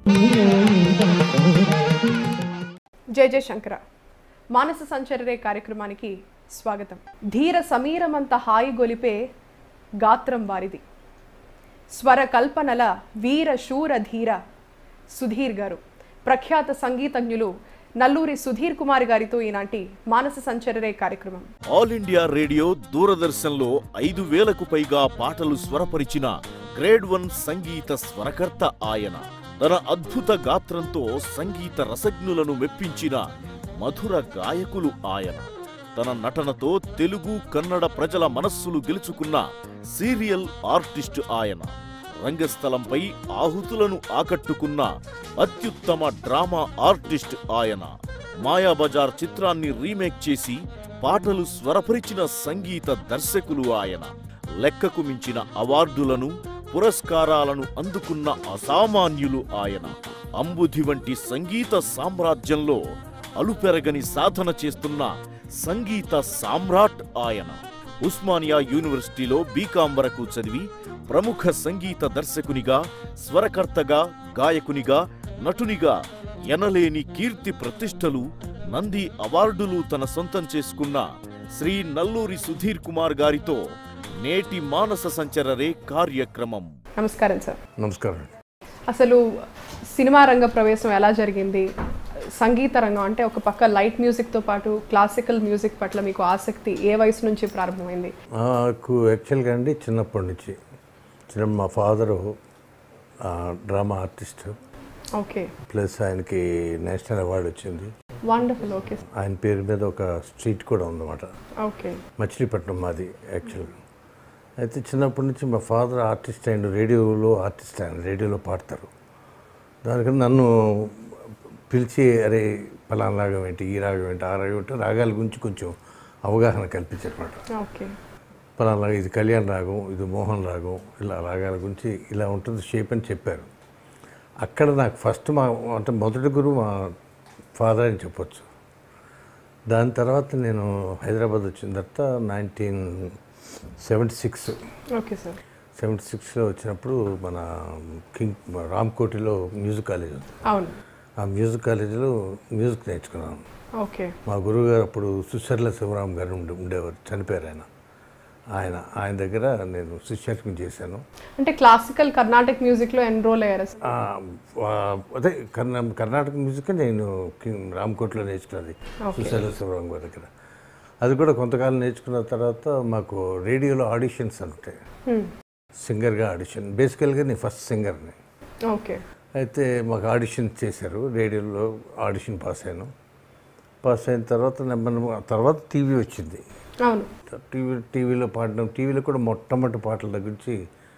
జయ జయ శంకర మానస సంచరరే కార్యక్రమానికి స్వాగతం ధీర సమీరమంత హాయి గొలిపే గాత్రం వారిది స్వర కల్పనల వీర శూర ధీర సుధీర్ గారు ప్రఖ్యాత సంగీతజ్ఞులు నల్లూరి సుధీర్ కుమార్ గారితో ఈనాటి మానస సంచరరే కార్యక్రమం ఆల్ ఇండియా రేడియో దూరదర్శన్లో ఐదు వేలకు పైగా పాటలు స్వరపరిచిన గ్రేడ్ వన్ సంగీత స్వరకర్త ఆయన తన అద్భుత గాత్రంతో సంగీత రసజ్ఞులను మెప్పించిన మధుర గాయకులు ఆయన తన నటనతో తెలుగు కన్నడ ప్రజల మనస్సులు గెలుచుకున్న సీరియల్ ఆర్టిస్ట్ ఆయన రంగస్థలంపై ఆహుతులను ఆకట్టుకున్న అత్యుత్తమ డ్రామా ఆర్టిస్ట్ ఆయన మాయాబజార్ చిత్రాన్ని రీమేక్ చేసి పాటలు స్వరపరిచిన సంగీత దర్శకులు ఆయన లెక్కకు మించిన అవార్డులను పురస్కారాలను అందుకున్న అసామాన్యులు ఆయన అంబుధి వంటి సంగీత సామ్రాజ్యంలో అలుపెరగని సాధన చేస్తున్న సంగీత సామ్రాట్ ఆయన ఉస్మానియా యూనివర్సిటీలో బీకాం వరకు చదివి ప్రముఖ సంగీత దర్శకునిగా స్వరకర్తగా గాయకునిగా నటునిగా ఎనలేని కీర్తి ప్రతిష్టలు నంది అవార్డులు తన సొంతం చేసుకున్న శ్రీ నల్లూరి సుధీర్ కుమార్ గారితో నేటి మానస సంచరరే కార్యక్రమం నమస్కారం సార్ నమస్కారం అసలు సినిమా రంగ ప్రవేశం ఎలా జరిగింది సంగీత రంగం అంటే ఒక పక్క లైట్ మ్యూజిక్తో పాటు క్లాసికల్ మ్యూజిక్ పట్ల మీకు ఆసక్తి ఏ వయసు నుంచి ప్రారంభమైంది నాకు యాక్చువల్గా అండి చిన్నప్పటి నుంచి చిన్న మా father drama artist okay plus ఆయనకి నేషనల్ అవార్డు వచ్చింది వండర్ఫుల్ ఓకే ఆయన పేరు మీద ఒక స్ట్రీట్ కూడా ఉందన్నమాట ఓకే మచిలీపట్నం మాది యాక్చువల్గా అయితే చిన్నప్పటి నుంచి మా ఫాదర్ ఆర్టిస్ట్ అండ్ రేడియోలో ఆర్టిస్ట్ ఆయన రేడియోలో పాడతారు దానికన్నా నన్ను పిలిచి అరే పలానా రాగం ఏంటి ఈ రాగం ఏంటి ఆ రాగం ఏంటి రాగాల గురించి కొంచెం అవగాహన కల్పించారన్నమాట ఓకే పలానా ఇది కళ్యాణ్ రాగం ఇది మోహన్ రాగం ఇలా రాగాల గురించి ఇలా ఉంటుంది షేప్ అని చెప్పారు అక్కడ నాకు ఫస్ట్ మా అంటే మొదటి గురువు మా ఫాదర్ అని చెప్పొచ్చు దాని తర్వాత నేను హైదరాబాద్ వచ్చిన తర్వాత nineteen seventy six okay sir seventy సిక్స్లో వచ్చినప్పుడు మన కింగ్ రామ్కోటిలో మ్యూజిక్ కాలేజ్ ఉంది అవును ఆ మ్యూజిక్ కాలేజీలో మ్యూజిక్ నేర్చుకున్నాను ఓకే మా గురువుగారు అప్పుడు సుశర్ల శివరాం గారు ఉండే ఉండేవారు చనిపోయారు ఆయన ఆయన ఆయన దగ్గర నేను శిష్యత్వం చేశాను అంటే క్లాసికల్ కర్ణాటక మ్యూజిక్లో ఎన్రోల్ అయ్యారు సార్ ఆ, వా- అదే కర్ణా కర్ణాటక మ్యూజిక్ నేను కింగ్ రామ్కోట్లో నేర్చుకున్నది సుశర్ల శివరాం గారి దగ్గర అది కూడా కొంతకాలం నేర్చుకున్న తర్వాత మాకు రేడియోలో ఆడిషన్స్ ఉంటాయి సింగర్గా ఆడిషన్ బేసికల్గా నేను ఫస్ట్ సింగర్ని ఓకే అయితే మాకు ఆడిషన్ చేశారు రేడియోలో ఆడిషన్ పాస్ అయ్యాను పాస్ అయిన తర్వాత నెమ్మది తర్వాత టీవీ వచ్చింది అవును టీవీ టీవీలో పాడడం టీవీలో కూడా మొట్టమొదటి పాటల దగ్గర నుంచి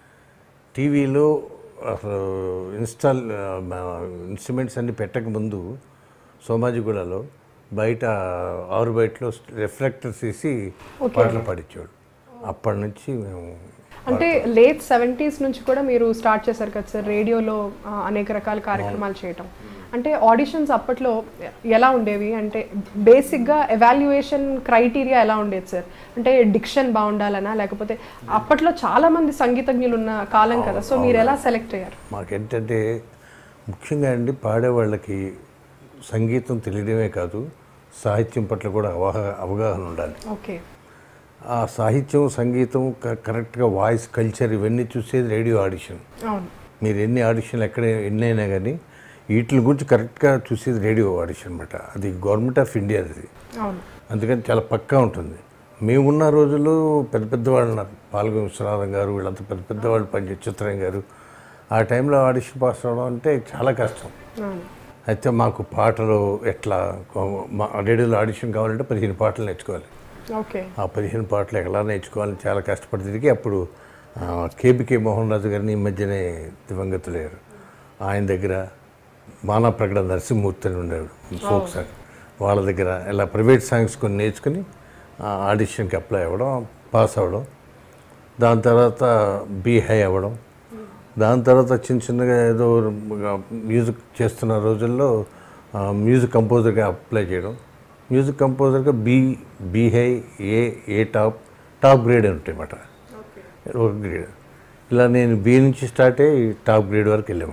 టీవీలో అసలు ఇన్స్టాల్ ఇన్స్ట్రుమెంట్స్ అన్ని పెట్టక ముందు సోమాజిగూడలో బయట ఆరు బయటలో రిఫ్లెక్టర్స్ వేసి పాటలు పాడించేవాడు అప్పటి నుంచి మేము అంటే లేట్ సెవెంటీస్ నుంచి కూడా మీరు స్టార్ట్ చేశారు కదా సార్ రేడియోలో ఆ, అనేక రకాల కార్యక్రమాలు చేయటం అంటే ఆడిషన్స్ అప్పట్లో ఎలా ఉండేవి అంటే బేసిక్గా ఎవాల్యుయేషన్ క్రైటీరియా ఎలా ఉండేది సార్ అంటే డిక్షన్ బాగుండాలనా లేకపోతే అప్పట్లో చాలా మంది సంగీతజ్ఞులు ఉన్న కాలం కదా సో మీరు ఎలా సెలెక్ట్ అయ్యారు మాకేంటంటే ముఖ్యంగా అండి పాడేవాళ్ళకి సంగీతం తెలియడమే కాదు సాహిత్యం పట్ల కూడా అవగాహ అవగాహన ఉండాలి ఓకే ఆ సాహిత్యం సంగీతం క- కరెక్ట్గా వాయిస్ కల్చర్ ఇవన్నీ చూసేది రేడియో ఆడిషన్ అవును మీరు ఎన్ని ఆడిషన్లు ఎక్కడ ఎన్ని అయినా కానీ వీటి గురించి కరెక్ట్గా చూసేది రేడియో ఆడిషన్ అనమాట అది గవర్నమెంట్ ఆఫ్ ఇండియా అది అవును అందుకని చాలా పక్కా ఉంటుంది మేమున్న రోజుల్లో పెద్ద పెద్ద వాళ్ళు ఉన్నారు పాల్గొన విశ్వనాథం గారు వీళ్ళంతా పెద్ద పెద్ద వాళ్ళు పనిచేసి చిత్రం గారు ఆ టైంలో ఆడిషన్ పాస్ అవ్వడం అంటే చాలా కష్టం అవును అయితే మాకు పాటలు ఎట్లా మా రేడియోలో ఆడిషన్ కావాలంటే పదిహేను పాటలు నేర్చుకోవాలి ఓకే ఆ పదిహేను పాటలు ఎలా నేర్చుకోవాలని చాలా కష్టపడి తిరిగి అప్పుడు ఆ, కేబికే మోహన్ రాజు గారిని ఈ మధ్యనే దివంగతులయ్యారు ఆయన దగ్గర మానా ప్రకటన నరసింహమూర్తి అని ఉండేవాడు ఫోక్ సాంగ్ వాళ్ళ దగ్గర ఇలా ప్రైవేట్ సాంగ్స్ కొన్ని నేర్చుకుని ఆ, ఆడిషన్కి అప్లై అవ్వడం పాస్ అవ్వడం దాని తర్వాత బీ హై అవ్వడం దాని తర్వాత చిన్న చిన్నగా ఏదో మ్యూజిక్ చేస్తున్న రోజుల్లో ఆ, మ్యూజిక్ కంపోజర్గా అప్లై చేయడం మ్యూజిక్ కంపోజర్గా B B high A A top top grade అని ఉంటాయి అన్నమాట ఒక గ్రేడ్ ఇలా నేను బి నుంచి స్టార్ట్ అయ్యి టాప్ గ్రేడ్ వరకు వెళ్ళామాట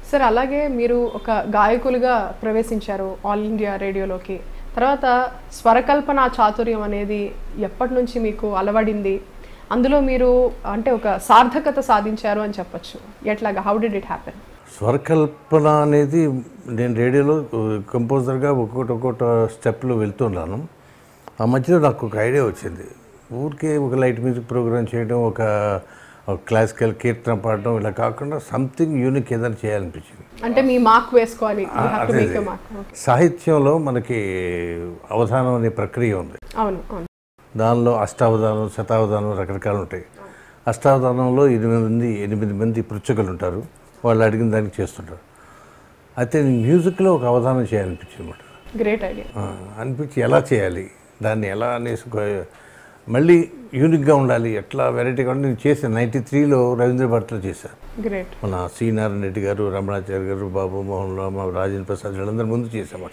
సార్ అలాగే మీరు ఒక గాయకులుగా ప్రవేశించారు ఆల్ ఇండియా రేడియోలోకి తర్వాత స్వరకల్పన చాతుర్యం అనేది ఎప్పటి నుంచి మీకు అలవడింది అందులో మీరు అంటే ఒక సార్థకత సాధించారు అని చెప్పొచ్చు ఎట్లాగా హౌ డిడ్ ఇట్ హ్యాపెన్ స్వరకల్పన అనేది నేను రేడియోలో కంపోజర్గా ఒక్కొక్కటి ఒక్కొక్కటి స్టెప్లో వెళ్తున్నాను ఆ మధ్యలో నాకు ఒక ఐడియా వచ్చింది ఊరికే ఒక లైట్ మ్యూజిక్ ప్రోగ్రామ్ చేయడం ఒక ఒక క్లాసికల్ కీర్తన పాడడం ఇలా కాకుండా సంథింగ్ యూనిక్ ఏదైనా చేయాలనిపించింది అంటే మీ మార్క్ వేసుకోవాలి You have to అదే make a అదే. mark. Okay. సాహిత్యంలో మనకి అవధానం అనే ప్రక్రియ ఉంది అవును అవును దానిలో అష్టావధానం శతావధానం రకరకాలు ఉంటాయి అష్టావధానంలో ఎనిమిది మంది ఎనిమిది మంది పృచ్ఛకులు ఉంటారు వాళ్ళు అడిగిన దానికి చేస్తుంటారు అయితే నేను మ్యూజిక్లో ఒక అవధానం చేయాలనిపించింది అనమాట గ్రేట్ ఐడియా అనిపించి ఎలా చేయాలి దాన్ని ఎలా అనేసి ఒక- మళ్ళీ యూనిక్గా ఉండాలి ఎట్లా వెరైటీగా ఉండాలి నేను చేశాను నైంటీ త్రీలో రవీంద్ర భట్లో చేశాను గ్రేట్ మన సి నారాయణ రెడ్డి గారు రమణాచార్య గారు బాబు మోహన్ రామ్ రాజేంద్ర ప్రసాద్ వీళ్ళందరి ముందు చేసామాట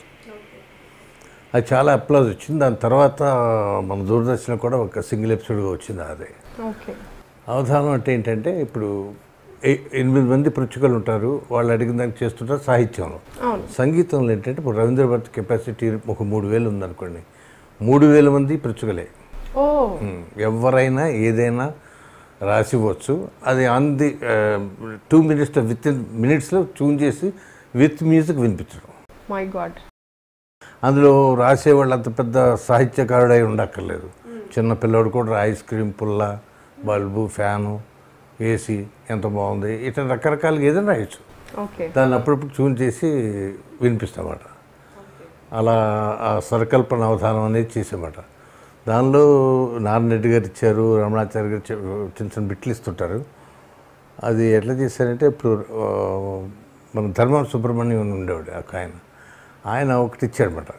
అది చాలా అప్లాజ్ వచ్చింది దాని తర్వాత మన దూరదర్శన్లో కూడా ఒక సింగిల్ ఎపిసోడ్గా వచ్చింది అదే ఓకే అవధానం అంటే ఏంటంటే ఇప్పుడు ఎ- ఎనిమిది మంది పృచ్ఛకులు ఉంటారు వాళ్ళు అడిగిన దానికి చేస్తుంటారు సాహిత్యంలో అవును సంగీతంలో ఏంటంటే ఇప్పుడు రవీంద్ర భట్ కెపాసిటీ ఒక మూడు వేలు ఉందనుకోండి మూడు వేల మంది పృచ్ఛకులే ఓ ఉమ్, ఎవరైనా ఏదైనా రాసివ్వచ్చు అది on the two minutes within మినిట్స్లో ట్యూన్ చేసి విత్ మ్యూజిక్ వినిపించడం మై గాడ్ అందులో రాసేవాళ్ళు అంత పెద్ద సాహిత్యకారుడై ఉండక్కర్లేదు చిన్న పిల్లోడు కూడా ఐస్ క్రీమ్ పుల్ల బల్బు ఫ్యాను ఏసీ ఎంత బాగుంది ఇట్లా రకరకాలుగా ఏదైనా రాయొచ్చు ఓకే దాన్ని అప్పుడప్పుడు ట్యూన్ చేసి వినిపిస్తామాట అలా ఆ స్వరకల్పన అవధానం అనేది చేసామాట దానిలో నారాయణ రెడ్డి గారు ఇచ్చారు రమణాచార్య గారు చె- చిన్న చిన్న బిట్లు ఇస్తుంటారు అది ఎట్లా చేశారంటే ఇప్పుడు ఆ, మన ధర్మం సుబ్రహ్మణ్యం అని ఉండేవాడు ఒక ఆయన ఆయన ఒకటి ఇచ్చాడనమాట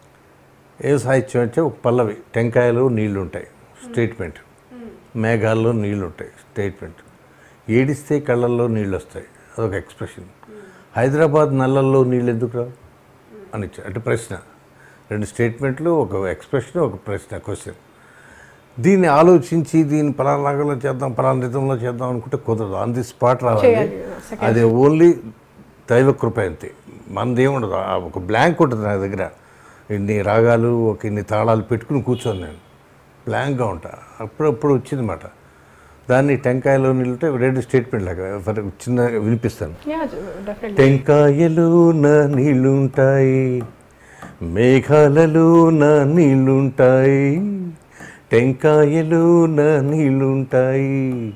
ఏ సాహిత్యం అంటే ఒక పల్లవి టెంకాయలు నీళ్లు ఉంటాయి స్టేట్మెంట్ మేఘాల్లో నీళ్లు ఉంటాయి స్టేట్మెంట్ ఏడిస్తే కళ్ళల్లో నీళ్ళు వస్తాయి అదొక ఎక్స్ప్రెషన్ హైదరాబాద్ నల్లల్లో నీళ్ళు ఎందుకు రావు అని ఇచ్చాడు అంటే ప్రశ్న రెండు స్టేట్మెంట్లు ఒక ఎక్స్ప్రెషన్ ఒక ప్రశ్న క్వశ్చన్ దీన్ని ఆలోచించి దీన్ని పలానా రాగంలో చేద్దాం పలానా రితంలో చేద్దాం అనుకుంటే కుదరదు ఆన్ ది స్పాట్ రావాలి చేయాలి. Second. అది ఓన్లీ దైవ కృప అంతే మనది ఏముండదు ఆ ఒక బ్లాంక్ ఉంటుంది నా దగ్గర ఇన్ని రాగాలు ఒక ఇన్ని తాళాలు పెట్టుకుని కూర్చొని నేను బ్లాంక్గా ఉంటా అప్పుడప్పుడు వచ్చిందన్నమాట దాన్ని టెంకాయలో నిలితే రెండు స్టేట్మెంట్ లాగా ఫర్ చిన్న వినిపిస్తాను యా డెఫినెట్లీ టెంకాయలో నా నీళ్ళుంటాయి మేఘాలలో నా నీళ్ళుంటాయి టెంకాయలో నా నీళ్ళుంటాయి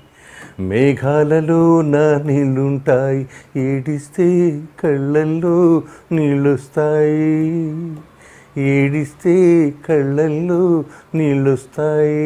మేఘాలలో నా నీళ్ళుంటాయి ఏడిస్తే కళ్ళల్లో నీళ్ళొస్తాయి ఏడిస్తే కళ్ళల్లో నీళ్ళొస్తాయి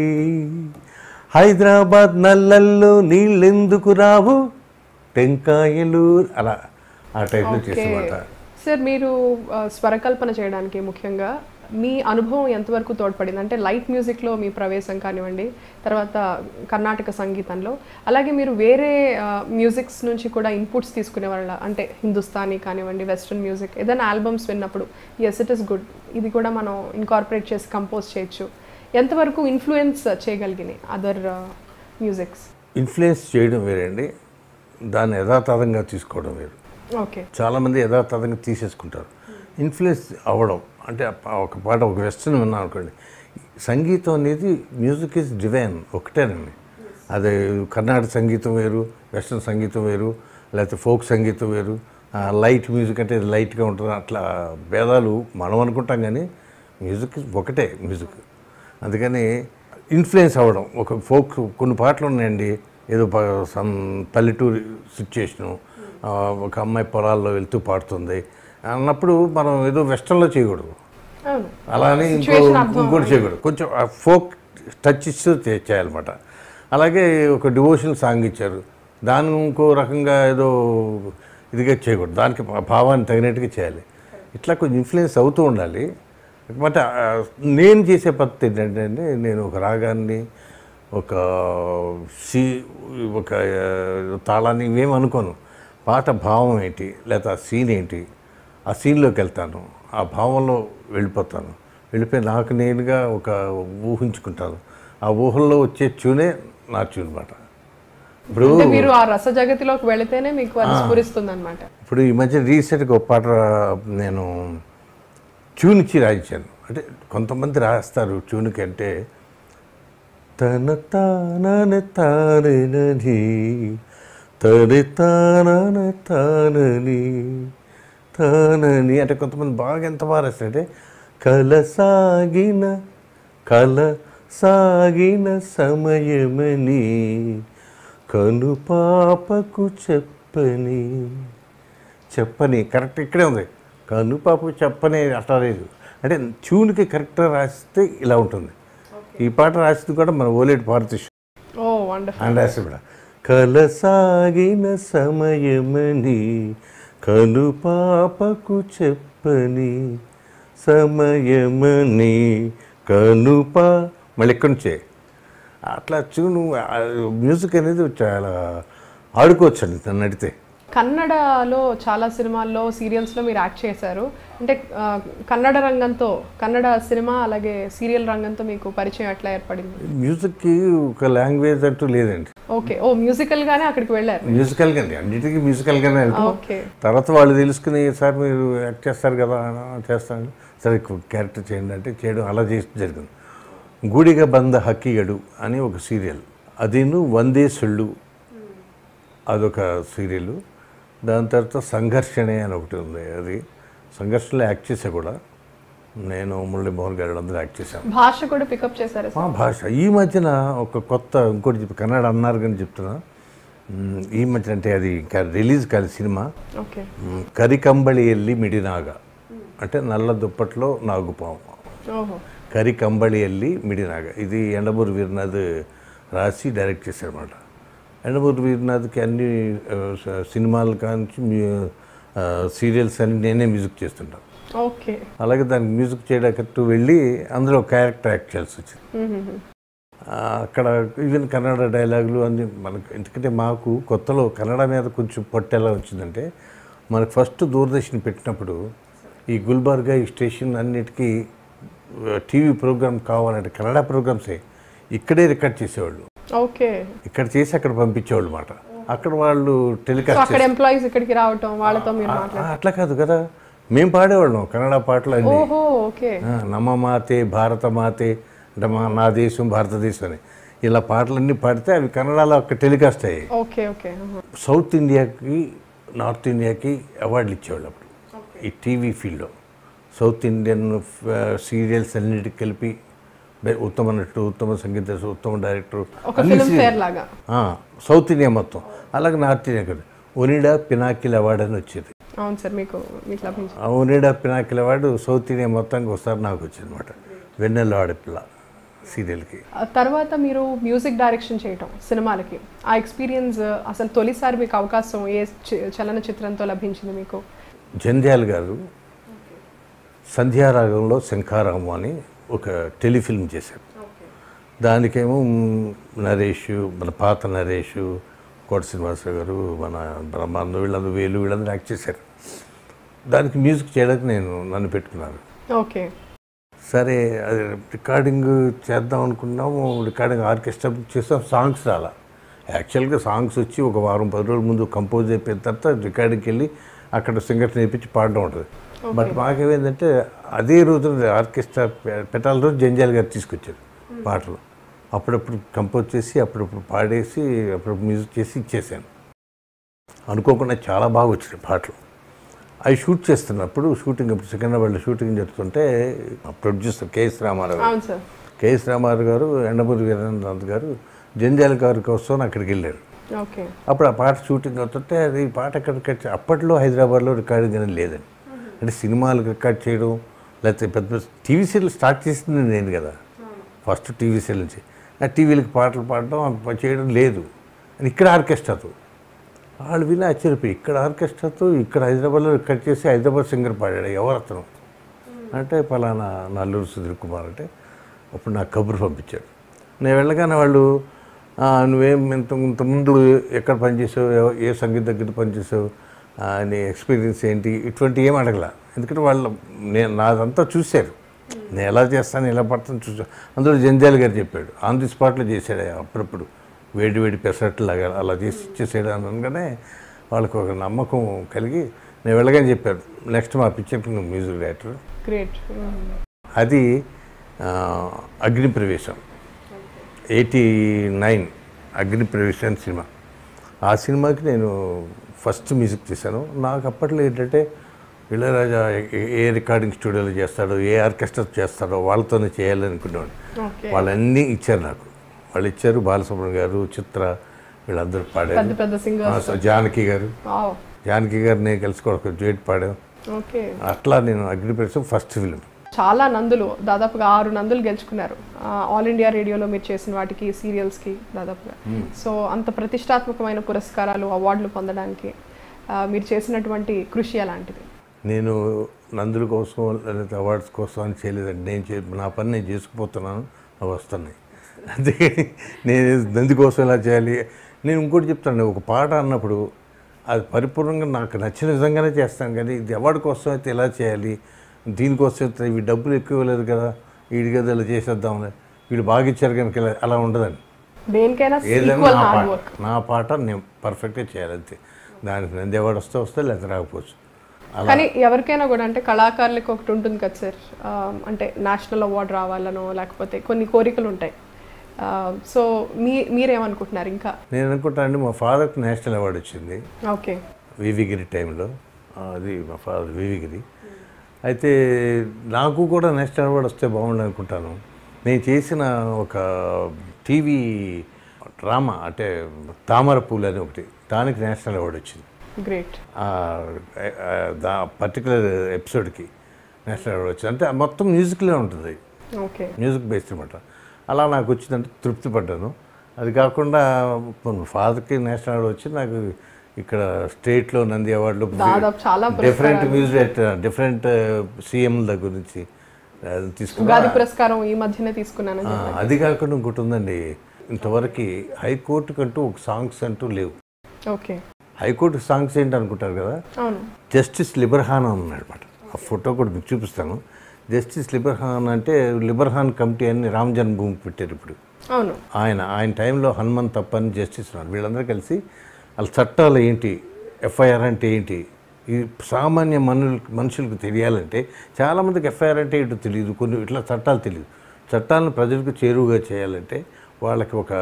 హైదరాబాద్ నల్లల్లో నీళ్ళెందుకు రావు టెంకాయలు అలా ఆ టైప్లో ఓకే చేసేమాట సార్ మీరు ఆ, స్వరకల్పన చేయడానికి ముఖ్యంగా మీ అనుభవం ఎంతవరకు తోడ్పడింది అంటే లైట్ మ్యూజిక్లో మీ ప్రవేశం కానివ్వండి తర్వాత కర్ణాటక సంగీతంలో అలాగే మీరు వేరే మ్యూజిక్స్ నుంచి కూడా ఇన్పుట్స్ తీసుకునే వాళ్ళ అంటే హిందుస్థానీ కానివ్వండి వెస్ట్రన్ మ్యూజిక్ ఏదైనా ఆల్బమ్స్ విన్నప్పుడు ఎస్ ఇట్ ఇస్ గుడ్ ఇది కూడా మనం ఇన్కార్పొరేట్ చేసి కంపోజ్ చేయొచ్చు ఎంతవరకు ఇన్ఫ్లుయెన్స్ చేయగలిగినాయి అదర్ మ్యూజిక్స్ ఇన్ఫ్లుయెన్స్ చేయడం వేరండి దాన్ని యథాతథంగా తీసుకోవడం వేరు ఓకే చాలామంది యథాతథంగా తీసేసుకుంటారు ఇన్ఫ్లుయెన్స్ అవ్వడం అంటే ఆ పా- ఒక పాట ఒక వెస్ట్రన్ విన్నాం అనుకోండి సంగీతం అనేది మ్యూజిక్ ఈజ్ డివైన్ ఒకటేనండి అది కర్ణాటక సంగీతం వేరు వెస్ట్రన్ సంగీతం వేరు లేకపోతే ఫోక్ సంగీతం వేరు లైట్ మ్యూజిక్ అంటే ఇది లైట్గా ఉంటుంది అట్లా భేదాలు మనం అనుకుంటాం కానీ మ్యూజిక్ ఒకటే మ్యూజిక్ అందుకని ఇన్ఫ్లుయెన్స్ అవ్వడం ఒక ఫోక్ కొన్ని పాటలు ఉన్నాయండి ఏదో ప- సమ్ పల్లెటూరు సిచ్యుయేషను ఒక అమ్మాయి పొలాల్లో వెళ్తూ పాడుతుంది అన్నప్పుడు మనం ఏదో వెస్ట్రన్లో చేయకూడదు అవును అలానే ఇంకో Situation అర్థం ఇంకోటి చేయకూడదు కొంచెం ఆ ఫోక్ టచ్ ఇస్తూ చే- చేయాలన్నమాట అలాగే ఒక డివోషనల్ సాంగ్ ఇచ్చారు దాన్ని ఇంకో రకంగా ఏదో ఇదిగా చేయకూడదు దానికి ఆ భావాన్ని తగినట్టుగా చేయాలి ఇట్లా కొంచెం ఇన్ఫ్లుయెన్స్ అవుతూ ఉండాలి బట్ ఆ, నేను చేసే పద్ధతి ఏంటంటే నేను ఒక రాగాన్ని ఒక సీ ఒక ఆ, తాళాన్ని ఇవేం అనుకోను పాట భావం ఏంటి లేదా ఆ సీన్ ఏంటి ఆ సీన్లోకి వెళ్తాను ఆ భావంలో వెళ్ళిపోతాను వెళ్ళిపోయి నాకు నేనుగా ఒక ఊహించుకుంటాను ఆ ఊహల్లో వచ్చే ట్యూనే నా ట్యూన్ అనమాట ఇప్పుడు అంటే మీరు ఆ రస జగతిలోకి వెళితేనే మీకు అది స్ఫురిస్తుంది అనమాట ఇప్పుడు ఈ మధ్య రీసెంట్గా ఒక పాట నేను ట్యూన్కి రాయించాను అంటే కొంతమంది రాస్తారు ట్యూన్కి అంటే తన తానన తానని తన తానన తానని తానని అంటే కొంతమంది బాగా ఎంత బాగా రాస్తారంటే కల సాగిన కల సాగిన సమయమని కను పాపకు చెప్పని చెప్పని కరెక్ట్ ఇక్కడే ఉంది కను పాపకు చెప్పని అట్లా లేదు అంటే ట్యూన్కి కరెక్ట్గా రాస్తే ఇలా ఉంటుంది ఈ పాట రాసింది కూడా మన ఓలేటి పార్తీష్ ఓ వండర్ఫుల్ అని రాసి కూడా కలసాగిన సమయమని కను పాపకు చెప్పని సమయమని కనుప మళ్ళీ ఇక్కడి నుంచే అట్లా చూను మ్యూజిక్ అనేది చాలా ఆడుకోవచ్చు అండి తను నడితే కన్నడలో చాలా సినిమాల్లో సీరియల్స్లో మీరు యాక్ట్ చేశారు అంటే ఆ, కన్నడ రంగంతో కన్నడ సినిమా అలాగే సీరియల్ రంగంతో మీకు పరిచయం ఎట్లా ఏర్పడింది మ్యూజిక్కి ఒక లాంగ్వేజ్ అంటూ లేదండి ఓకే ఓ మ్యూజికల్ గానే అక్కడికి వెళ్ళారు మ్యూజికల్గా అండి అన్నిటికీ మ్యూజికల్గానే వెళ్తాం ఓకే తర్వాత వాళ్ళు తెలుసుకుని సార్ మీరు యాక్ట్ చేస్తారు కదా "ఆ, చేస్తాను సరే క్యారెక్టర్ చేయండి అంటే చేయడం అలా చేసి జరిగింది గూడిగ బంద హక్కిగడు అని ఒక సీరియల్ అదిను వందే సొళ్ళు అదొక సీరియల్ దాని తర్వాత సంఘర్షణే అని ఒకటి ఉంది అది సంఘర్షణలో యాక్ట్ చేసా కూడా నేను మురళీమోహన్ గారు అందరూ యాక్ట్ చేశాను భాష కూడా పికప్ చేశారు మా భాష ఈ మధ్యన ఒక కొత్త ఇంకోటి చెప్పి కన్నడ అన్నారు కానీ చెప్తున్నా మ్, ఈ మధ్యన అంటే అది ఇంకా రిలీజ్ కాదు సినిమా ఓకే మ్, కరికంబళి ఎల్లి మిడినాగ అంటే నల్ల దుప్పట్లో నాగుపాము ఓహో కరికంబళి ఎల్లి మిడినాగ ఇది ఎండమూరి వీరనాథ్ రాసి డైరెక్ట్ చేశారన్నమాట ఎండమూరి వీరనాథ్కి అన్ని ఆ, స- సినిమాలు కానించి మ్యూ- ఆ, సీరియల్స్ అన్ని నేనే మ్యూజిక్ చేస్తుంటాను ఓకే అలాగే దానికి మ్యూజిక్ చేయడానికి వెళ్ళి అందులో క్యారెక్టర్ యాక్ట్ చేయాల్సి వచ్చింది ఆ, అక్కడ ఈవెన్ కన్నడ డైలాగులు అన్ని మనకు ఎందుకంటే మాకు కొత్తలో కన్నడ మీద కొంచెం పట్టు ఎలా వచ్చిందంటే మనకు ఫస్ట్ దూరదర్శన్ పెట్టినప్పుడు ఈ గుల్బర్గా ఈ స్టేషన్ అన్నిటికీ టీవీ ప్రోగ్రామ్ కావాలంటే కన్నడ ప్రోగ్రామ్సే ఇక్కడే రికార్డ్ చేసేవాళ్ళు ఓకే ఇక్కడ చేసి అక్కడ పంపించేవాళ్ళు అన్నమాట అక్కడ వాళ్ళు సో టెలికాస్ట్ అక్కడ ఎంప్లాయీస్ ఇక్కడికి రావటం వాళ్ళతో మీరు మాట్లాడారు ఆ, అట్లా కాదు కదా మేము పాడేవాళ్ళం కన్నడ పాటలు అన్నీ ఓహో ఓకే ఆ, నమ మాతే భారత మాతే అంటే మా నా దేశం భారతదేశం అని ఇలా పాటలన్నీ పాడితే అవి కన్నడలో అక్కడ టెలికాస్ట్ అయ్యాయి ఓకే ఓకే ఆహా. సౌత్ ఇండియాకి నార్త్ ఇండియాకి అవార్డులు ఇచ్చేవాళ్ళు అప్పుడు ఈ టీవీ ఫీల్డ్లో సౌత్ ఇండియన్ సీరియల్స్ అన్నిటికి కలిపి బె- ఉత్తమ నటుడు ఉత్తమ సంగీత దర్శకుడు, ఉత్తమ డైరెక్టర్ ఒక ఫిల్మ్ ఫేర్ లాగా సౌత్ ఇండియా మొత్తం అలాగే నార్త్ ఇండియా కదా ఒనిడా పినాకిల్ అవార్డు అని వచ్చేది అవును సార్ మీకు మీకు లభించింది ఆ Onida Pinnacle award south India మొత్తానికి ఒకసారి నాకు వచ్చింది అనమాట వెన్నెల ఆడపిల్ల సీరియల్కి ఆ తర్వాత మీరు మ్యూజిక్ డైరెక్షన్ చేయటం సినిమాలకి ఆ ఎక్స్పీరియన్స్ అసలు తొలిసారి మీకు అవకాశం ఏ చి- చలనచిత్రంతో లభించింది మీకు జంధ్యాల గారు సంధ్యారాగంలో శంఖారాము అని ఒక టెలిఫిల్మ్ చేశారు దానికేమో మ్, నరేష్ మన పాత నరేష్ కోట శ్రీనివాసరావు గారు మన బ్రహ్మానంద వీళ్ళందరూ వేలు వీళ్ళందరూ యాక్ట్ చేశారు దానికి మ్యూజిక్ చేయడానికి నేను నన్ను పెట్టుకున్నాను ఓకే సరే అది రికార్డింగ్ చేద్దాం అనుకున్నాము రికార్డింగ్ ఆర్కెస్ట్రా చేస్తాం సాంగ్స్ రాలా యాక్చువల్గా సాంగ్స్ వచ్చి ఒక వారం పది రోజుల ముందు కంపోజ్ అయిపోయిన తర్వాత రికార్డింగ్కి వెళ్ళి అక్కడ సింగర్స్ నేర్పించి పాడడం ఉంటుంది బట్ మాకేమైందంటే అదే రోజు ఆర్కెస్ట్రా పె- పెట్టాల రోజు జంజాల్ గారు తీసుకొచ్చారు పాటలు అప్పుడప్పుడు కంపోజ్ చేసి అప్పుడప్పుడు పాడేసి అప్పుడప్పుడు మ్యూజిక్ చేసి ఇచ్చేసాను అనుకోకుండా చాలా బాగా వచ్చినాయి పాటలు అవి షూట్ చేస్తున్నప్పుడు షూటింగ్ ఇప్పుడు సికింద్రాబాద్లో షూటింగ్ జరుగుతుంటే ప్రొడ్యూసర్ కేఎస్ రామారావు అవును సార్ కేఎస్ రామారావు గారు ఎండమూరి వీరేంద్రనాథ్ గారు జంజాల గారి కోసం అక్కడికి వెళ్ళారు ఓకే అప్పుడు ఆ పాట షూటింగ్ అవుతుంటే అది ఈ పాట ఎక్కడికి అప్పట్లో హైదరాబాద్లో రికార్డింగ్ అనేది లేదండి అంటే సినిమాలు రికార్డ్ చేయడం లేకపోతే పెద్ద పెద్ద టీవీ సీరియల్ స్టార్ట్ చేసింది నేను కదా ఫస్ట్ టీవీ సీరియల్ నుంచి ఆ టీవీలకి పాటలు పాడడం అవి చేయడం లేదు అని ఇక్కడ ఆర్కెస్ట్రాతో వాళ్ళు విని ఆశ్చర్యపోయి ఇక్కడ ఆర్కెస్ట్రాతో ఇక్కడ హైదరాబాద్లో రికార్డ్ చేసి హైదరాబాద్ సింగర్ పాడాడు ఎవరు అతను అంటే పలానా నల్లూరు సుధీర్ కుమార్ అంటే అప్పుడు నాకు కబురు పంపించాడు నేను వెళ్ళగానే వాళ్ళు "ఆ, నువ్వేం ఇంత ఇంతకుముందు ఎక్కడ పనిచేసావు ఎవ- ఏ సంగీత దగ్గర పనిచేసావు ఆ, నీ ఎక్స్పీరియన్స్ ఏంటి ఇటువంటి ఏం అడగల ఎందుకంటే వాళ్ళు నేను నాదంతా చూశారు నేను ఎలా చేస్తాను ఎలా పడతాను చూసా అందులో జంజాల్ గారు చెప్పాడు ఆన్ ది స్పాట్లో చేశాడు ఆయన అప్పుడప్పుడు వేడి వేడి పెసరట్లాగా అలా చేసి ఇచ్చేసేయడం అనగానే వాళ్ళకు ఒక నమ్మకం కలిగి నేను వెళ్ళగానే చెప్పారు నెక్స్ట్ మా పిక్చర్ నువ్వు మ్యూజిక్ డైరెక్టర్ గ్రేట్ అది ఆ, అగ్ని ప్రవేశం ఎయిటీ నైన్ అగ్ని ప్రవేశం సినిమా ఆ సినిమాకి నేను ఫస్ట్ మ్యూజిక్ చేశాను నాకు అప్పట్లో ఏంటంటే ఇళయరాజా ఏ- ఏ రికార్డింగ్ స్టూడియోలో చేస్తాడో ఏ ఆర్కెస్ట్రా చేస్తాడో వాళ్ళతోనే చేయాలి అనుకునేవాడిని ఓకే వాళ్ళన్నీ ఇచ్చారు నాకు వాళ్ళు ఇచ్చారు బాలసుబ్రహ్మణ్యం గారు చిత్ర వీళ్ళందరూ పెద్ద పాడారు పెద్ద ఆ, సింగర్స్ సో జానకి గారు వావ్ జానకి గారు నేను కలిసి కూడా ఒక డ్యూట్ పాడాం ఓకే అట్లా నేను అగ్ని ప్రవేశం ఫస్ట్ ఫిల్మ్ చాలా నందులు దాదాపుగా ఆరు నందులు గెలుచుకున్నారు ఆ, ఆల్ ఇండియా రేడియోలో మీరు చేసిన వాటికి సీరియల్స్కి దాదాపుగా సో అంత ప్రతిష్టాత్మకమైన పురస్కారాలు అవార్డులు పొందడానికి ఆ, మీరు చేసినటువంటి కృషి అలాంటిది నేను నందుల కోసం లేదా అవార్డ్స్ కోసం అని చేయలేదండి నేను చే నా పని నేను చేసుకుపోతున్నాను అవి వస్తున్నాయి అంతేగాని నేను నంది కోసం ఎలా చేయాలి నేను ఇంకోటి చెప్తాను ఒక పాట అన్నప్పుడు అది పరిపూర్ణంగా నాకు నచ్చిన విధంగానే చేస్తాను కానీ ఇది అవార్డు కోసం అయితే ఎలా చేయాలి దీనికోసం అయితే ఇవి డబ్బులు ఎక్కువ ఇవ్వలేదు కదా వీడి కదా ఇలా చేసేద్దాంలే వీళ్ళు బాగా ఇచ్చారు కనుక ఇలా అలా ఉండదండి దేనికైనా ఏదైనా ఈక్వల్ నా హార్డ్ పాట వర్క్ నా పాట నేను పర్ఫెక్ట్గా చేయాలి అంతే దానికి నంది అవార్డు వస్తే వస్తే లేదా రాకపోవచ్చు అలా కానీ ఎవరికైనా కూడా అంటే కళాకారులకు ఒకటి ఉంటుంది కదా సార్ ఆ, అంటే నేషనల్ అవార్డు రావాలనో లేకపోతే కొన్ని కోరికలు ఉంటాయి సో మీ మీరేమనుకుంటున్నారు ఇంకా నేను అనుకుంటా అండి మా ఫాదర్కి నేషనల్ అవార్డు వచ్చింది ఓకే వివిగిరి టైంలో ఆ, అది మా ఫాదర్ వివిగిరి అయితే నాకు కూడా నేషనల్ అవార్డు వస్తే బాగుండు అనుకుంటాను నేను చేసిన ఒక టీవీ డ్రామా అంటే తామర పూలు అని ఒకటి దానికి నేషనల్ అవార్డు వచ్చింది గ్రేట్ ఆ, ఆ, దా పర్టికులర్ ఎపిసోడ్కి నేషనల్ అవార్డు వచ్చింది అంటే మొత్తం మ్యూజిక్లో ఉంటుంది ఓకే మ్యూజిక్ బేస్డ్ అనమాట అలా నాకు వచ్చిందంటే తృప్తి పడ్డాను అది కాకుండా ఫాదర్కి నేషనల్ అవార్డు వచ్చి నాకు ఇక్కడ స్టేట్లో నంది అవార్డులు దాదాపు చాలా డిఫరెంట్ మ్యూజిక్ డిఫరెంట్ సీఎంల దగ్గర నుంచి తీసుకున్నా ఉగాది పురస్కారం ఈ మధ్యనే తీసుకున్నాను ఆ, అది కాకుండా ఇంకోటి ఉందండి ఇంతవరకు హైకోర్టు కంటూ ఒక సాంగ్స్ అంటూ లేవు ఓకే హైకోర్టు సాంగ్స్ ఏంటి అనుకుంటారు కదా అవును జస్టిస్ లిబర్హాన్ ఉన్నాడు అనమాట ఆ ఫోటో కూడా మీకు చూపిస్తాను జస్టిస్ లిబర్హాన్ అంటే లిబర్హాన్ కమిటీ అని రామ్ జన్మభూమి పెట్టారు ఇప్పుడు అవును ఆయన ఆయన టైంలో హనుమంత్ తప్పని జస్టిస్ ఉన్నారు వీళ్ళందరూ కలిసి వాళ్ళ చట్టాలు ఏంటి ఎఫ్ఐఆర్ అంటే ఏంటి ఈ సామాన్య మనుషులకు మనుషులకు తెలియాలంటే చాలామందికి ఎఫ్ఐఆర్ అంటే ఏంటో తెలియదు కొన్ని ఇట్లా చట్టాలు తెలియదు చట్టాలను ప్రజలకు చేరువుగా చేయాలంటే వాళ్ళకి ఒక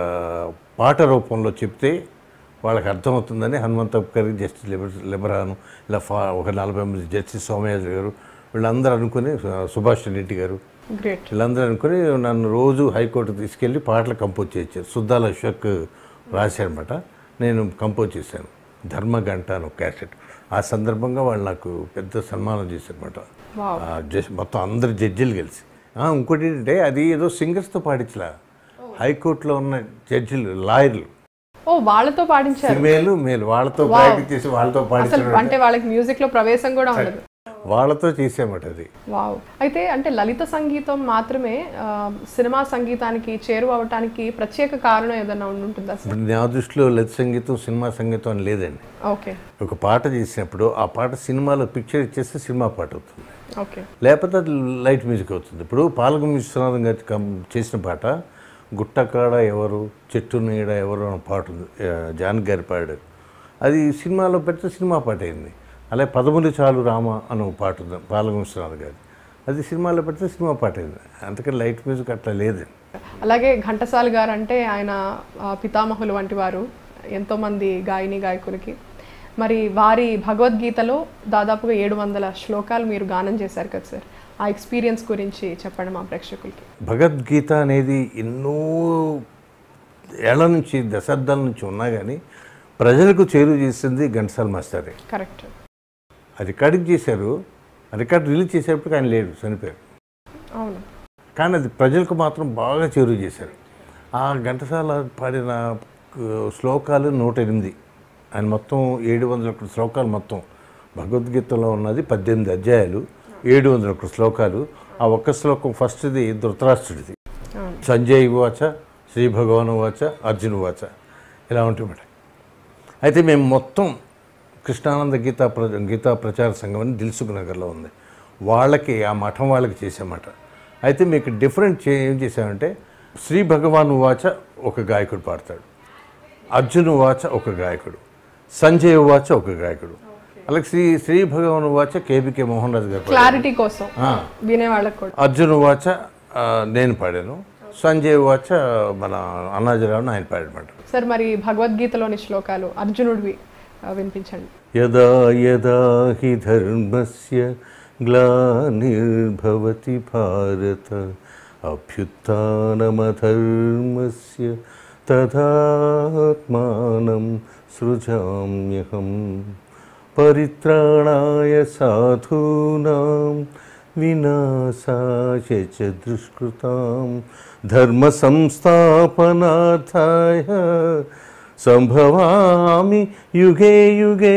పాట రూపంలో చెప్తే వాళ్ళకి అర్థమవుతుందని హనుమంత గారికి జస్టిస్ లిబర్ లిబరాను ఇలా ఫా ఒక నలభై మంది జస్టిస్ సోమయాజు గారు వీళ్ళందరూ అనుకుని సుభాష్ రెడ్డి గారు గ్రేట్ వీళ్ళందరూ అనుకుని నన్ను రోజు హైకోర్టు తీసుకెళ్ళి పాటలు కంపోజ్ చేయించారు సుద్దాల అశోక్ రాశారనమాట నేను కంపోజ్ చేశాను ధర్మగంట అని ఒక క్యాసెట్ ఆ సందర్భంగా వాళ్ళు నాకు పెద్ద సన్మానం చేశారనమాట వావ్ జస్ట్ మొత్తం అందరు జడ్జిలు కలిసి ఆ, ఇంకోటి ఏంటంటే అది ఏదో సింగర్స్తో పాడించలా హైకోర్టులో ఉన్న జడ్జిలు లాయర్లు ఓ వాళ్ళతో పాడించారు ఫిమేలు మేలు వాళ్ళతో ప్రాక్టీస్ చేసి వాళ్ళతో అసలు పాడించడం అంటే వాళ్ళకి మ్యూజిక్ లో ప్రవేశం కూడా ఉండదు వాళ్ళతో చేసామట అది వావ్ అయితే అంటే లలిత సంగీతం మాత్రమే ఆ, సినిమా సంగీతానికి చేరువ అవటానికి ప్రత్యేక కారణం ఏదైనా ఉంటుందా సార్ ఇప్పుడు నా దృష్టిలో లలిత సంగీతం సినిమా సంగీతం అని లేదండి ఓకే ఒక పాట చేసినప్పుడు ఆ పాట సినిమాలో పిక్చర్ ఇచ్చేస్తే సినిమా పాట అవుతుంది ఓకే లేకపోతే అది లైట్ మ్యూజిక్ అవుతుంది ఇప్పుడు పాలక విశ్వనాథం గారి కం- చేసిన పాట గుట్టకాడ ఎవరు చెట్టు నీడ ఎవరు అనే పాట ఉంది ఆ, జానకి గారి పాడారు అది సినిమాలో పెడితే సినిమా పాట అయింది అలాగే పదములు చాలు రామ అని ఒక పాట ఉంది పాలక విశ్వనాథ్ గారి అది సినిమాలో పెడితే సినిమా పాట అయింది అందుకని లైట్ మ్యూజిక్ అట్లా లేదండి అలాగే ఘంటసాల గారు అంటే ఆయన ఆ, పితామహులు వంటి వారు ఎంతోమంది గాయని గాయకులకి మరి వారి భగవద్గీతలో దాదాపుగా ఏడు వందల శ్లోకాలు మీరు గానం చేశారు కదా సార్ ఆ ఎక్స్పీరియన్స్ గురించి చెప్పండి మా ప్రేక్షకులకి భగవద్గీత అనేది ఎన్నో ఏళ్ల నుంచి దశాబ్దాల నుంచి ఉన్నా కానీ ప్రజలకు చేరువ చేసింది ఘంటసాల మాస్టరే కరెక్ట్ ఆ రికార్డింగ్ చేశారు ఆ రికార్డ్ రిలీజ్ చేసేటప్పుడు ఆయన లేడు చనిపోయారు అవును కానీ అది ప్రజలకు మాత్రం బాగా చేరువ చేశారు ఆ ఘంటసాల పాడిన ఆ, శ్లోకాలు నూట ఎనిమిది ఆయన మొత్తం ఏడు వందల ఒక్క శ్లోకాలు మొత్తం భగవద్గీతలో ఉన్నది పద్దెనిమిది అధ్యాయాలు ఏడు వందల ఒక్క శ్లోకాలు ఆ ఒక్క శ్లోకం ఫస్ట్ది ధృతరాష్ట్రుడిది అవును సంజయ్ వాచ శ్రీ భగవాను వాచ అర్జున్ వాచ ఇలా ఉంటుంది అయితే మేము మొత్తం కృష్ణానంద గీతా ప్ర గీతా ప్రచార సంఘం అని దిల్సుఖ్ నగర్లో ఉంది వాళ్ళకి ఆ మఠం వాళ్ళకి చేసామాట అయితే మీకు డిఫరెంట్ చే ఏం చేసామంటే శ్రీ భగవాన్ వాచ ఒక గాయకుడు పాడతాడు అర్జున్ వాచ ఒక గాయకుడు సంజయ్ వాచ ఒక గాయకుడు అలాగే శ్రీ శ్రీ భగవాన్ వాచ కేబికే మోహన్ రాజు గారు పాడారు. క్లారిటీ కోసం ఆ, వినే వాళ్ళకి కూడా అర్జున్ వాచ ఆ, నేను పాడాను సంజయ్ వాచ మన అన్నాజీరావుని ఆయన పాడమాట సార్ మరి భగవద్గీతలోని శ్లోకాలు అర్జునుడివి ఆ, వినిపించండి యదా యదా హి ధర్మస్య గ్లానిర్భవతి భారత అభ్యుత్నమధర్మస్య తదాత్మానం సృజామ్యహం పరిత్రాణాయ సాధూనాం వినాశాయ చ దుష్కృతాం ధర్మ సంస్థాపనార్థాయ సంభవామి యుగే యుగే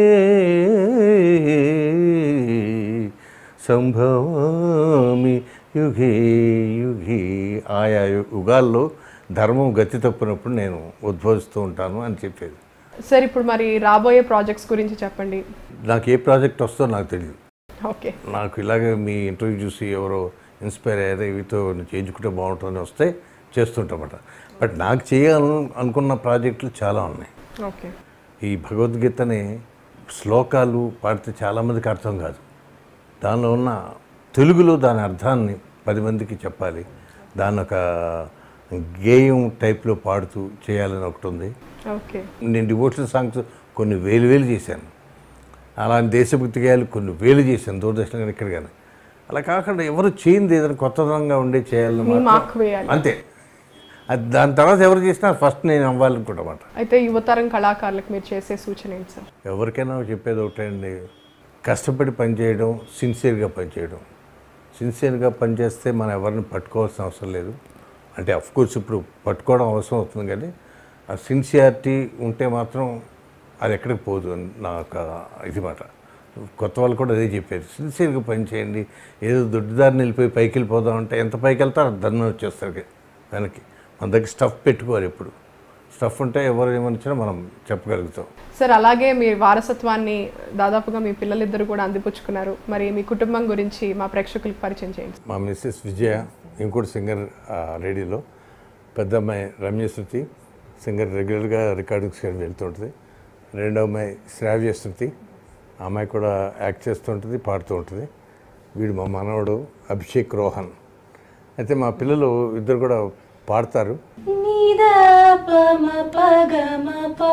సంభవామి యుగే యుగే ఆయా యుగాల్లో ధర్మం గతి తప్పినప్పుడు నేను ఉద్భవిస్తూ ఉంటాను అని చెప్పేది సార్ ఇప్పుడు మరి రాబోయే ప్రాజెక్ట్స్ గురించి చెప్పండి నాకు ఏ ప్రాజెక్ట్ వస్తుందో నాకు తెలియదు ఓకే నాకు ఇలాగే మీ ఇంటర్వ్యూ చూసి ఎవరో ఇన్స్పైర్ అయ్యారు వీటితో చేయించుకుంటే బాగుంటుందని వస్తే చేస్తుంటామట బట్ నాకు చేయాలను అనుకున్న ప్రాజెక్టులు చాలా ఉన్నాయి ఓకే ఈ భగవద్గీతని శ్లోకాలు పాడితే చాలామందికి అర్థం కాదు దానిలో ఉన్న తెలుగులో దాని అర్థాన్ని పది మందికి చెప్పాలి దాన్ని ఒక గేయం టైప్లో పాడుతూ చేయాలని ఒకటి ఉంది ఓకే నేను డివోషనల్ సాంగ్స్ కొన్ని వేలు వేలు చేశాను అలాంటి దేశభక్తి గేయాలు కొన్ని వేలు చేశాను దూరదర్శన్ కానీ ఇక్కడ కానీ అలా కాకుండా ఎవరు చేయింది ఏదైనా కొత్తదనంగా ఉండే చేయాలని మీ మాత్రం- మార్క్ వేయాలి అంతే అది దాని తర్వాత ఎవరు చేసినా ఫస్ట్ నేను అవ్వాలనుకుంటామాట అయితే యువతరం కళాకారులకు మీరు చేసే సూచన ఏంటి సార్ ఎవరికైనా చెప్పేది ఒకటండి కష్టపడి పనిచేయడం సిన్సియర్గా పనిచేయడం సిన్సియర్గా పనిచేస్తే మనం ఎవరిని పట్టుకోవాల్సిన అవసరం లేదు అంటే అఫ్ కోర్స్ ఇప్పుడు పట్టుకోవడం అవసరం అవుతుంది కానీ ఆ సిన్సియారిటీ ఉంటే మాత్రం అది ఎక్కడికి పోదు అని నా ఒక ఇది మాట కొత్త వాళ్ళు కూడా అదే చెప్పారు సిన్సియర్గా పని చేయండి ఏదో దొడ్డిదారిని వెళ్ళిపోయి పైకి వెళ్ళిపోదాం అంటే ఎంత పైకి వెళ్తారో దన్ను వచ్చేస్తారు వెనక్కి మన దగ్గర స్టఫ్ పెట్టుకోవాలి ఎప్పుడు స్టఫ్ ఉంటే ఎవరు ఏమనిచ్చినా మనం చెప్పగలుగుతాం సార్ అలాగే మీ వారసత్వాన్ని దాదాపుగా మీ పిల్లలిద్దరు కూడా అందిపుచ్చుకున్నారు మరి మీ కుటుంబం గురించి మా ప్రేక్షకులకు పరిచయం చేయండి మా మిస్సెస్ విజయ ఇంకోటి సింగర్ ఆ, రేడియోలో పెద్ద అమ్మాయి రమ్యశృతి సింగర్ రెగ్యులర్గా రికార్డింగ్స్ వెళ్తుంటుంది రెండో అమ్మాయి శ్రావ్య శృతి ఆ అమ్మాయి కూడా యాక్ట్ చేస్తుంటుంది పాడుతూ ఉంటుంది వీడు మా మనవడు అభిషేక్ రోహన్ అయితే మా పిల్లలు ఇద్దరు కూడా పాడతారు నిద పమ పగమ పా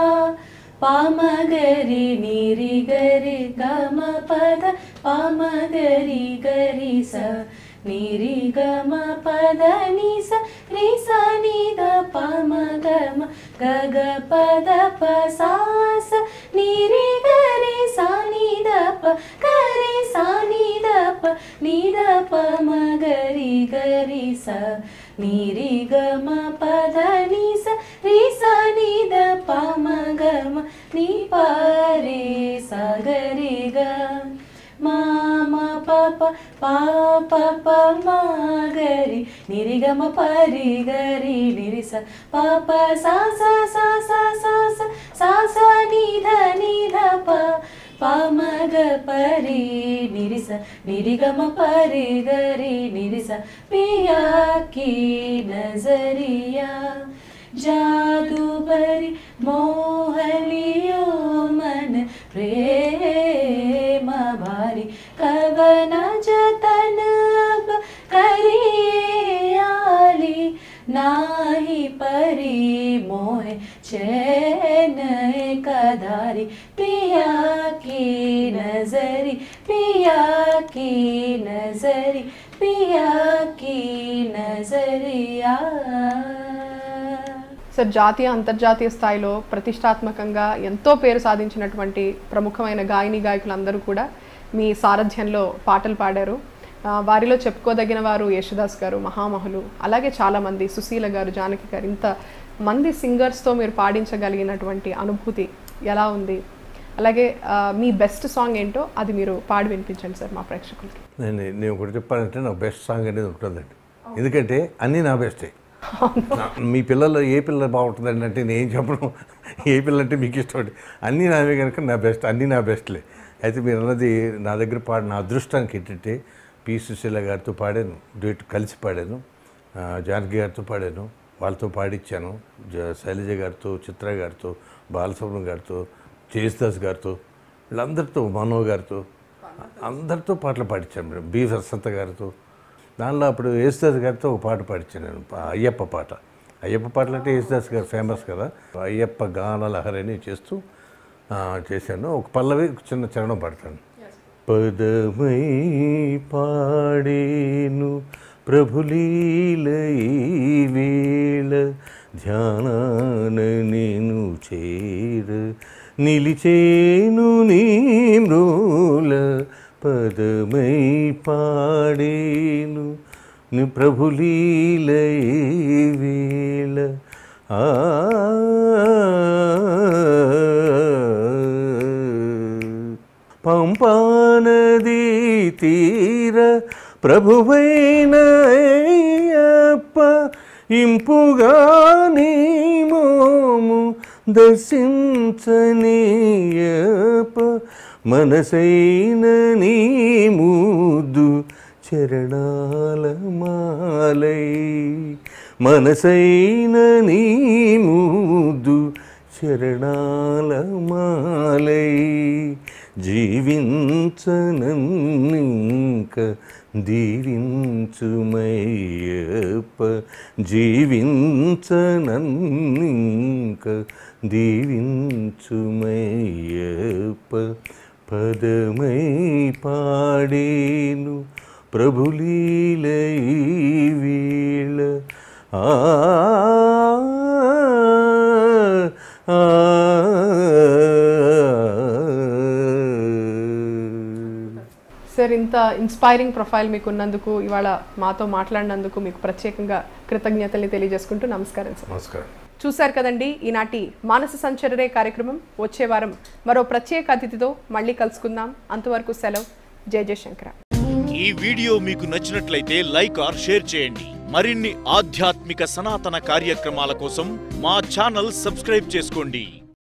పామగరి నిరి గరి గమ పద పామగరి గరి స నిరి గమ పద ని స రి స ని ద పమ గమ గగ పద ప సా స నిరి గరి సా ని ద ప గరి సా ని ద ప ని ద పమ గరి గరి స నిరి గమ పద ని స రి స ని ద పమ గమ ని ప రే స గరి గ మా మా పప పా పప మా గరి నిరి గమ పరి గరి నిరి స పాప సా సా సా సా సా సా సా సా ని ధ ని ధ ప పామగ పరి నిరిస నిరిగమ పరి గరి నిరిస పియా की नजरिया जादू भरी मोहलियो मन प्रेम भारी कवन जतन अब करियाली नाही परी मोह चैन कधारी पिया की नजरी पिया की नजरी पिया की नजरिया సార్ జాతీయ అంతర్జాతీయ స్థాయిలో ప్రతిష్టాత్మకంగా ఎంతో పేరు సాధించినటువంటి ప్రముఖమైన గాయని గాయకులందరూ కూడా మీ సారథ్యంలో పాటలు పాడారు ఆ, వారిలో చెప్పుకోదగిన వారు యేసుదాస్ గారు మహామహులు అలాగే చాలామంది సుశీల గారు జానకి గారు ఇంత మంది సింగర్స్తో మీరు పాడించగలిగినటువంటి అనుభూతి ఎలా ఉంది అలాగే ఆ, మీ బెస్ట్ సాంగ్ ఏంటో అది మీరు పాడి వినిపించండి సార్ మా ప్రేక్షకులకి నేను నేను ఒకటి చెప్పాలంటే నా బెస్ట్ సాంగ్ అనేది ఉంటుందండి ఎందుకంటే అన్నీ నా బెస్టే నా- మీ పిల్లలు ఏ పిల్ల బాగుంటుందండి అంటే నేను ఏం చెప్పను ఏ పిల్ల అంటే మీకు ఇష్టం అంటే అన్నీ నావే కనుక నా బెస్ట్ అన్నీ నా బెస్ట్లే అయితే మీరు అన్నది నా దగ్గర పాడిన అదృష్టానికి ఏంటంటే పి సుశీల గారితో పాడాను డ్యూట్ కలిసి పాడాను ఆ, జానకి గారితో పాడాను వాళ్ళతో పాడించాను జ- శైలజ గారితో చిత్ర గారితో బాలసుబ్రహ్మణ్యం గారితో జయసుదాస్ గారితో వీళ్ళందరితో మనో గారితో అందరితో పాటలు పాడించాను మేడం బి వసంత గారితో దానిలో అప్పుడు యేసుదాస్ గారితో ఒక పాట పాడించాను నేను పా- అయ్యప్ప పాట అయ్యప్ప పాటలు అంటే యేసుదాస్ గారు ఫేమస్ కదా అయ్యప్ప గాన లహరిని చేస్తూ ఆ, చేశాను ఒక పల్లవి చిన్న చరణం పాడతాను పదమై పాడేను ప్రభులీల ఈ వేళ ధ్యానాన నేను చేర నిలిచేను నీ మ్రోల పదమై పాడేను ని ప్రభులీల ఈ వేళ ఆ పంపానది తీర ప్రభువైన అయ్యప్ప ఇంపుగా నీ మోము దర్శించనీయప్ప మనసైన నీ ముద్దు చరణాల మాలై మనసైన నీ ముద్దు చరణాల మాలై జీవించనన్నింక దీవించుమయ్యప్ప జీవించనన్నింక దీవించుమయ్యప్ప పదమై పాడేను ప్రభులీల ఈ వీళ్ళ ఆ ఆ, సార్ ఇంత ఇన్స్పైరింగ్ ప్రొఫైల్ మీకు ఉన్నందుకు ఇవాళ మాతో మాట్లాడినందుకు మీకు ప్రత్యేకంగా కృతజ్ఞతల్ని తెలియజేసుకుంటూ నమస్కారం సార్ నమస్కారం చూశారు కదండి ఈనాటి మానస సంచరరే కార్యక్రమం వచ్చే వారం మరో ప్రత్యేక అతిథితో మళ్ళీ కలుసుకుందాం అంతవరకు సెలవు జయ జయశంకర ఈ వీడియో మీకు నచ్చినట్లయితే లైక్ ఆర్ షేర్ చేయండి మరిన్ని ఆధ్యాత్మిక సనాతన కార్యక్రమాల కోసం మా ఛానల్ సబ్స్క్రైబ్ చేసుకోండి